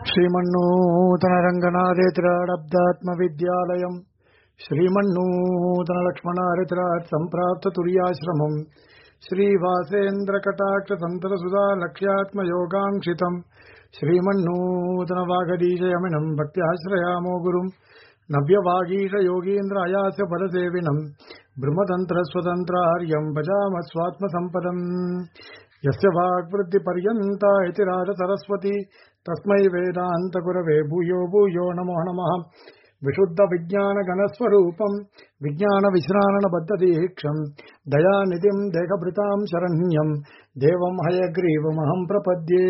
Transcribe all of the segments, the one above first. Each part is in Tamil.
श्रीमन्नूतनरङ्गनादेतिराडब्दात्मविद्यालयम् श्रीमन्नूतनलक्ष्मणारितिराट् सम्प्राप्ततुर्याश्रमम् श्रीवासेन्द्रकटाक्षतन्त्रसुधा लक्ष्यात्मयोगाङ्क्षितम् श्रीमन्नूतनवागदीशयमिनम् भक्त्याश्रयामो गुरुम् नव्यवागीशयोगीन्द्र अयास्य पदसेविनम् ब्रह्मतन्त्रस्वतन्त्रार्यम् भजाम स्वात्मसम्पदम् यस्य वाग्वृद्धिपर्यन्ता इति राजसरस्वती तस्मै वेदान्तगुरवे भूयो भूयो नमो नमः विशुद्धविज्ञानगणस्वरूपम् विज्ञानविश्राणबद्धदीक्षम् दयानिधिम् देहभृताम् शरण्यम् देवम् हयग्रीवमहम् प्रपद्ये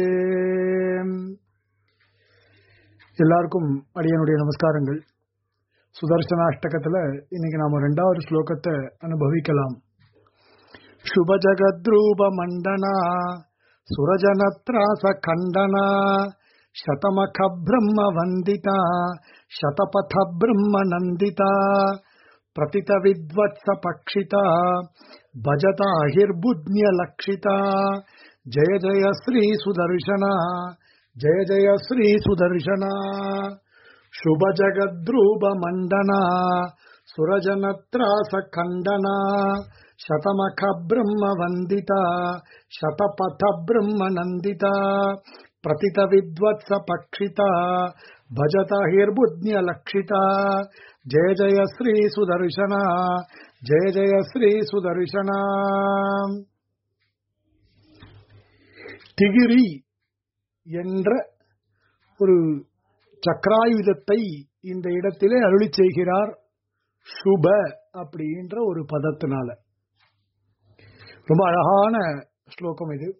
எல்லாருக்கும் அடியனுடைய நமஸ்காரங்கள் சுதர்சனாஷ்டகத்துல இன்னைக்கு நாம ரெண்டாவது ஸ்லோகத்தை அனுபவிக்கலாம் शुभ जगद्रूप मण्डना सुरजनत्रास खण्डना शतमख ब्रह्म वन्दिता शतपथ ब्रह्म नन्दिता प्रतित विद्वत्स पक्षिता भजता हिर्बुद्न्यलक्षिता जय जय श्री सुदर्शना जय जय श्री सुदर्शना शुभ जगद्रूप मण्डना सुरजनत्रास खण्डना शतमख ब्रह्म वन्दिता शतपथ ब्रह्म नन्दिता प्रतित विद्वत्स पक्षिता भजत हिर्बुद्न्यलक्षिता जय जय श्री सुदर्शना जय जय श्री सुदर्शना திகிரி என்ற ஒரு சக்கராயுதத்தை இந்த இடத்திலே அருளி செய்கிறார் சுப அப்படின்ற ஒரு பதத்தினால ரொம்ப அழகான ஸ்லோகம் இது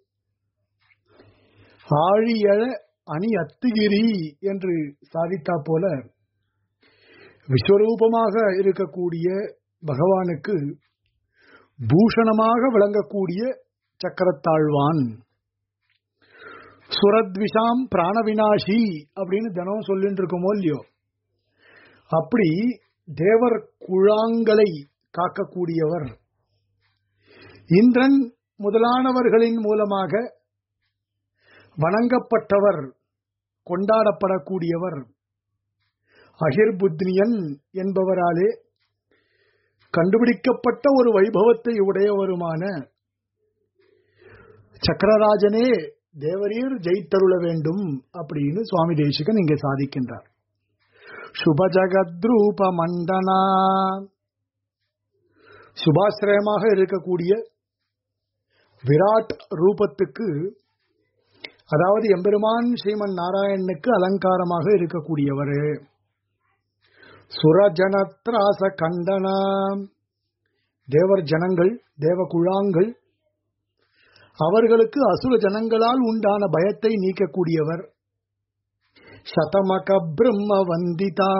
ஆழியழ அணி அத்திகிரி என்று சாதித்தா போல விஸ்வரூபமாக இருக்கக்கூடிய பகவானுக்கு பூஷணமாக விளங்கக்கூடிய சக்கரத்தாழ்வான் சுரத்விஷாம் பிராணவினாஷி அப்படின்னு தினம் சொல்லிட்டு இருக்கோமோ இல்லையோ அப்படி தேவர் குழாங்களை காக்கக்கூடியவர் இந்திரன் முதலானவர்களின் மூலமாக வணங்கப்பட்டவர் கொண்டாடப்படக்கூடியவர் அகிர்புத்னியன் என்பவராலே கண்டுபிடிக்கப்பட்ட ஒரு வைபவத்தை உடையவருமான சக்கரராஜனே தேவரீர் ஜெயித்தருள வேண்டும் அப்படின்னு சுவாமி தேசிகன் இங்கே சாதிக்கின்றார் சுபஜகத்ரூப மண்டனா சுபாசிரயமாக இருக்கக்கூடிய விராட் ரூபத்துக்கு அதாவது எம்பெருமான் ஸ்ரீமன் நாராயணனுக்கு அலங்காரமாக இருக்கக்கூடியவர் சுரஜனத்ராச கண்டனா தேவர் ஜனங்கள் தேவ குழாங்கள் அவர்களுக்கு அசுர ஜனங்களால் உண்டான பயத்தை நீக்கக்கூடியவர் சதமக பிரம்ம வந்திதா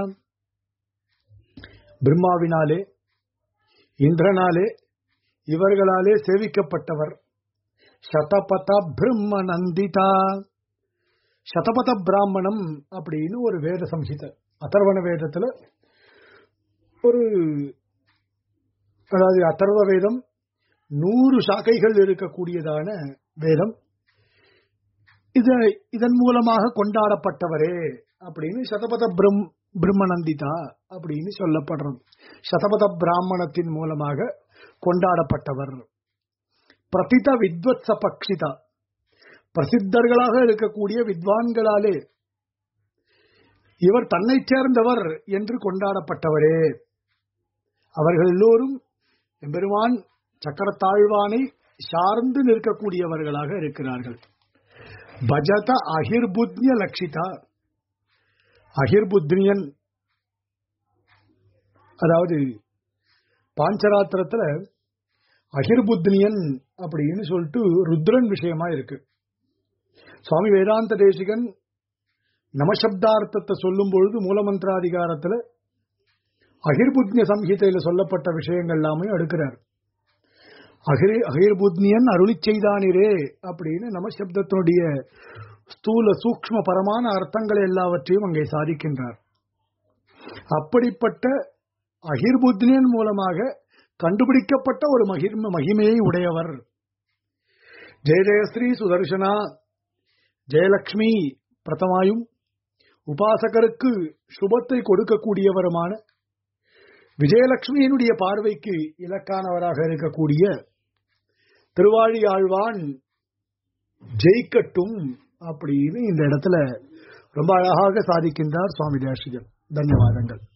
பிரம்மாவினாலே இந்திரனாலே இவர்களாலே சேவிக்கப்பட்டவர் சதபத பிரம்ம நந்திதா சதபத பிராமணம் அப்படின்னு ஒரு வேத சம்ஹித அதர்வண வேதத்துல ஒரு அதாவது அதர்வ வேதம் நூறு சாக்கைகள் இருக்கக்கூடியதான வேதம் இது இதன் மூலமாக கொண்டாடப்பட்டவரே அப்படின்னு சதபத பிரம் பிரம்மநந்திதா அப்படின்னு சொல்லப்படுறது சதபத பிராமணத்தின் மூலமாக கொண்டாடப்பட்டவர் பிரதித வித்வத்ச பக்ஷிதா பிரசித்தர்களாக இருக்கக்கூடிய வித்வான்களாலே இவர் தன்னை சேர்ந்தவர் என்று கொண்டாடப்பட்டவரே அவர்கள் எல்லோரும் எம்பெருமான் சக்கரத்தாழ்வானை சார்ந்து நிற்கக்கூடியவர்களாக இருக்கிறார்கள் பஜத அகிர்புத்ய லட்சிதா அகிர்புத்னியன் அதாவது பாஞ்சராத்திரத்துல அகிர்புத்னியன் அப்படின்னு சொல்லிட்டு ருத்ரன் விஷயமா இருக்கு சுவாமி வேதாந்த தேசிகன் நமசப்தார்த்தத்தை சொல்லும் பொழுது மூலமந்திராதிகாரத்துல அகிர்புத்னிய சம்ஹிதையில சொல்லப்பட்ட விஷயங்கள் எல்லாமே எடுக்கிறார் அகிர் அகிர்புத்னியன் அருளி செய்தானிரே அப்படின்னு நமசப்தத்தினுடைய ஸ்தூல சூக்ம பரமான அர்த்தங்களை எல்லாவற்றையும் அங்கே சாதிக்கின்றார் அப்படிப்பட்ட அகிர்புத்னியன் மூலமாக கண்டுபிடிக்கப்பட்ட ஒரு மகிர் மகிமையை உடையவர் ஜெய ஜெயஸ்ரீ சுதர்சனா ஜெயலக்ஷ்மி பிரதமாயும் உபாசகருக்கு சுபத்தை கொடுக்கக்கூடியவருமான விஜயலட்சுமியினுடைய பார்வைக்கு இலக்கானவராக இருக்கக்கூடிய திருவாழி ஆழ்வான் ஜெயிக்கட்டும் அப்படின்னு இந்த இடத்துல ரொம்ப அழகாக சாதிக்கின்றார் சுவாமி தேசிகன் தன்யவாதங்கள்